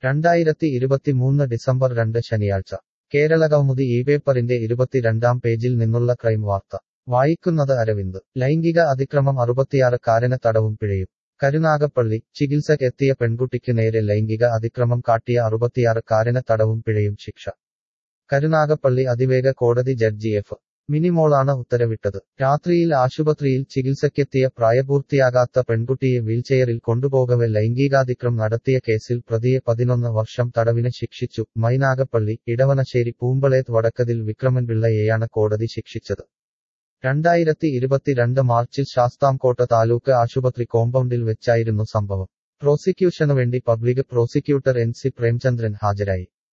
രണ്ടായിരത്തി ഇരുപത്തിമൂന്ന് ഡിസംബർ രണ്ട് ശനിയാഴ്ച കേരളകൗമുദി ഈ പേപ്പറിന്റെ ഇരുപത്തിരണ്ടാം പേജിൽ നിന്നുള്ള ക്രൈം വാർത്ത വായിക്കുന്നത് അരവിന്ദ് ലൈംഗിക അതിക്രമം അറുപത്തിയാറുകാരന് തടവും പിഴയും കരുനാഗപ്പള്ളി ചികിത്സക്കെത്തിയ പെൺകുട്ടിക്ക് നേരെ ലൈംഗിക അതിക്രമം കാട്ടിയ അറുപത്തിയാറുകാരന് തടവും പിഴയും ശിക്ഷ കരുനാഗപ്പള്ളി അതിവേഗ കോടതി ജഡ്ജി എഫ് മിനിമോളാണ് ഉത്തരവിട്ടത് രാത്രിയിൽ ആശുപത്രിയിൽ ചികിത്സയ്ക്കെത്തിയ പ്രായപൂർത്തിയാകാത്ത പെൺകുട്ടിയെ വീൽചെയറിൽ കൊണ്ടുപോകവെ ലൈംഗികാതിക്രം നടത്തിയ കേസിൽ പ്രതിയെ പതിനൊന്ന് വർഷം തടവിന് ശിക്ഷിച്ചു മൈനാഗപ്പള്ളി ഇടവനശ്ശേരി പൂമ്പളേത്ത് വടക്കതിൽ വിക്രമൻപിള്ളയെയാണ് കോടതി ശിക്ഷിച്ചത് രണ്ടായിരത്തി ഇരുപത്തിരണ്ട് മാർച്ചിൽ ശാസ്താംകോട്ട താലൂക്ക് ആശുപത്രി കോമ്പൗണ്ടിൽ വെച്ചായിരുന്നു സംഭവം പ്രോസിക്യൂഷനുവേണ്ടി public prosecutor N C Premchandran ഹാജരായി